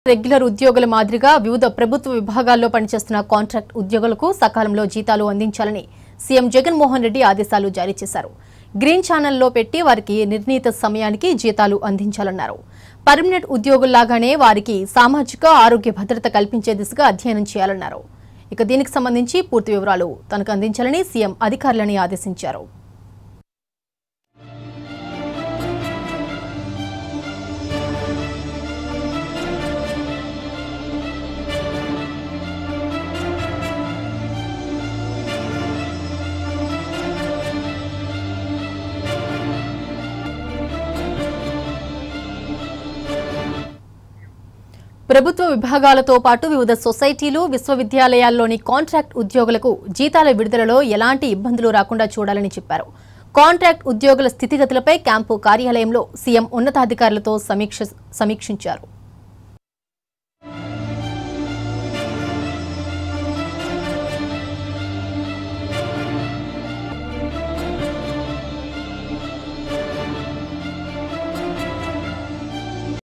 regular ఉద్యోగుల మాదిరిగా వివిధ ప్రభుత్వ విభాగాల్లో పనిచేస్తున్న కాంట్రాక్ట్ ఉద్యోగులకు సకాలంలో జీతాలు అందించాలని సీఎం జగన్మోహన్ రెడ్డి ఆదేశాలు జారీ చేశారు గ్రీన్ ఛానల్లో పెట్టి వారికి నిర్ణీత సమయానికి జీతాలు అందించాలన్నారు పర్మనెంట్ ఉద్యోగుల్లాగానే వారికి సామాజిక ఆరోగ్య భద్రత కల్పించే దిశగా అధ్యయనం చేయాలన్నారు ఇక దీనికి సంబంధించి పూర్తి వివరాలు తనకు అందించాలని సీఎం అధికారులని ఆదేశించారు ప్రభుత్వ విభాగాలతో పాటు వివిధ సొసైటీలు విశ్వవిద్యాలయాల్లోని కాంట్రాక్ట్ ఉద్యోగులకు జీతాల విడుదలలో ఎలాంటి ఇబ్బందులు రాకుండా చూడాలని చెప్పారు కాంట్రాక్ట్ ఉద్యోగుల స్థితిగతులపై క్యాంపు కార్యాలయంలో సీఎం ఉన్నతాధికారులతో సమీక్ష సమీక్షించారు